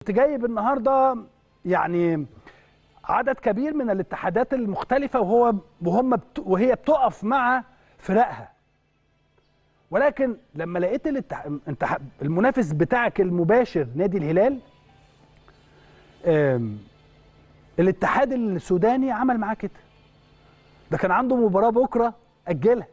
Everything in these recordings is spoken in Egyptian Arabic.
جايب النهارده يعني عدد كبير من الاتحادات المختلفه وهو وهم بت وهي بتقف مع فرقها ولكن لما لقيت الاتح... انت المنافس بتاعك المباشر نادي الهلال آم، الاتحاد السوداني عمل معاه كده ده كان عنده مباراه بكره اجلها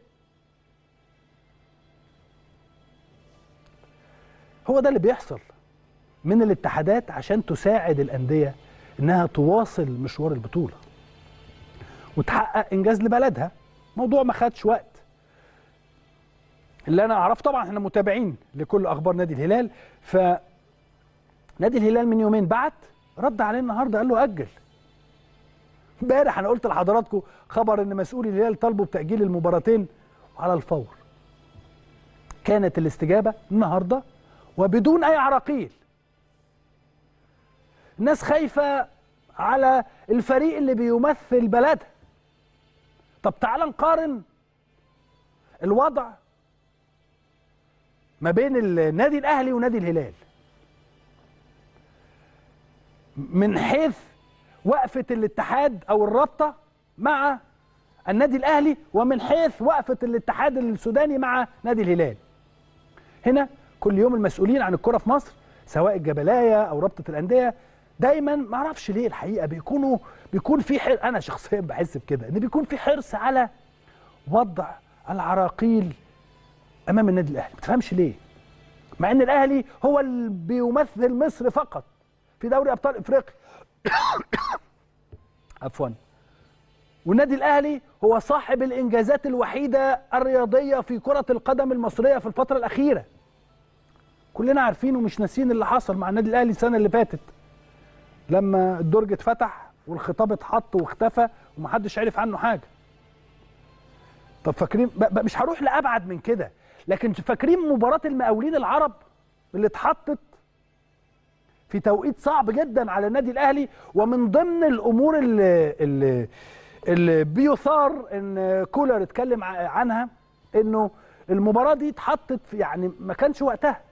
هو ده اللي بيحصل من الاتحادات عشان تساعد الانديه انها تواصل مشوار البطوله وتحقق انجاز لبلدها موضوع ما خدش وقت اللي انا اعرف طبعا احنا متابعين لكل اخبار نادي الهلال ف نادي الهلال من يومين بعت رد عليه النهارده قال له اجل امبارح انا قلت لحضراتكم خبر ان مسؤولي الهلال طالبوا بتاجيل المباراتين على الفور كانت الاستجابه النهارده وبدون اي عراقيل الناس خايفه على الفريق اللي بيمثل بلدها طب تعال نقارن الوضع ما بين النادي الاهلي ونادي الهلال من حيث وقفه الاتحاد او الرابطه مع النادي الاهلي ومن حيث وقفه الاتحاد السوداني مع نادي الهلال هنا كل يوم المسؤولين عن الكره في مصر سواء الجبلايه او رابطه الانديه دايما ما اعرفش ليه الحقيقه بيكونوا بيكون في حر... انا شخصيا بحس بكده ان بيكون في حرص على وضع العراقيل امام النادي الاهلي ما تفهمش ليه مع ان الاهلي هو اللي بيمثل مصر فقط في دوري ابطال افريقيا عفوا والنادي الاهلي هو صاحب الانجازات الوحيده الرياضيه في كره القدم المصريه في الفتره الاخيره كلنا عارفين ومش ناسيين اللي حصل مع النادي الاهلي السنه اللي فاتت لما الدرج اتفتح والخطاب اتحط واختفى ومحدش عرف عنه حاجه طب فاكرين ب- ب- مش هروح لابعد من كده لكن فاكرين مباراه المقاولين العرب اللي اتحطت في توقيت صعب جدا على النادي الاهلي ومن ضمن الامور اللي, اللي, اللي بيثار ان كولر اتكلم ع- عنها انه المباراه دي اتحطت في يعني ما كانش وقتها